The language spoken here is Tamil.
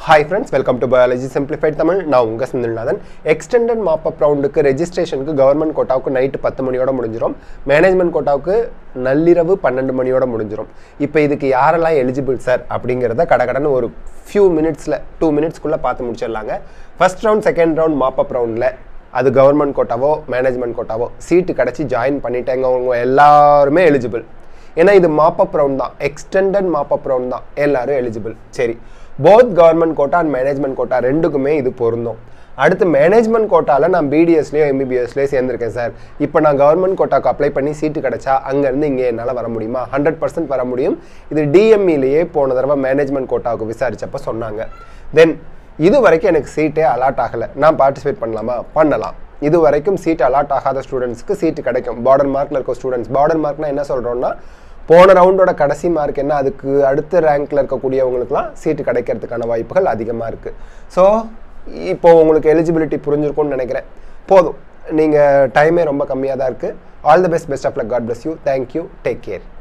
hi friends welcome to biology simplified Tamil நான் உங்கள் செந்தில்நாதன் எக்ஸ்டெண்டட் மாப்பப் ரவுண்டுக்கு ரெஜிஸ்ட்ரேஷனுக்கு கவர்மெண்ட் கோட்டாவுக்கு நைட்டு பத்து மணியோட முடிஞ்சிடும் மேனேஜ்மெண்ட் கோட்டாவுக்கு நள்ளிரவு பன்னெண்டு மணியோட முடிஞ்சிடும் இப்போ இதுக்கு யாரெல்லாம் எலிஜிபிள் சார் அப்படிங்கிறத கடகடன்னு ஒரு ஃபியூ மினிட்ஸில் டூ மினிட்ஸ்க்குள்ளே பார்த்து முடிச்சிடலாங்க first round second round mop up ரவுண்டில் அது கவர்மெண்ட் கோட்டாவோ மேனேஜ்மெண்ட் கோட்டாவோ சீட்டு கிடச்சி ஜாயின் பண்ணிட்டேங்க அவங்க எல்லாருமே எலிஜிபிள் ஏன்னா இது மாப்பப் ரவுண்ட் தான் எக்ஸ்டெண்டட் மாப்பப் ரவுண்ட் தான் எல்லாரும் எலிஜிபிள் சரி both government quota and management quota ரெண்டுக்குமே இது பொருந்தும் அடுத்து மேனேஜ்மெண்ட் கோட்டாவில் நான் பிடிஎஸ்லேயோ எம்பிபிஎஸ்லேயோ சேர்ந்துருக்கேன் சார் இப்போ நான் கவர்மெண்ட் கோட்டாக்கு அப்ளை பண்ணி சீட்டு கிடைச்சா அங்கேருந்து இங்கே என்னால் வர முடியுமா ஹண்ட்ரட் பர்சன்ட் வர முடியும் இது டிஎம்இலேயே போன தடவை மேனேஜ்மெண்ட் கோட்டாவுக்கு விசாரிச்சப்ப சொன்னாங்க தென் இது வரைக்கும் எனக்கு சீட்டே அலாட் ஆகலை நான் பார்ட்டிசிபேட் பண்ணலாமா பண்ணலாம் இது வரைக்கும் சீட் அலாட் ஆகாத ஸ்டூடெண்ட்ஸ்க்கு சீட்டு கிடைக்கும் பார்டர் மார்க்கில் இருக்க ஸ்டூடெண்ட்ஸ் பார்டர் மார்க்னா என்ன சொல்கிறோம்னா போன ரவுண்டோட கடைசி மார்க் என்ன அதுக்கு அடுத்த ரேங்க்ல இருக்கக்கூடியவங்களுக்குலாம் சீட்டு கிடைக்கிறதுக்கான வாய்ப்புகள் அதிகமாக இருக்குது ஸோ இப்போ உங்களுக்கு எலிஜிபிலிட்டி புரிஞ்சிருக்கும்னு நினைக்கிறேன் போதும் நீங்கள் டைமே ரொம்ப கம்மியாக தான் இருக்குது all the best best of luck God bless you thank you take care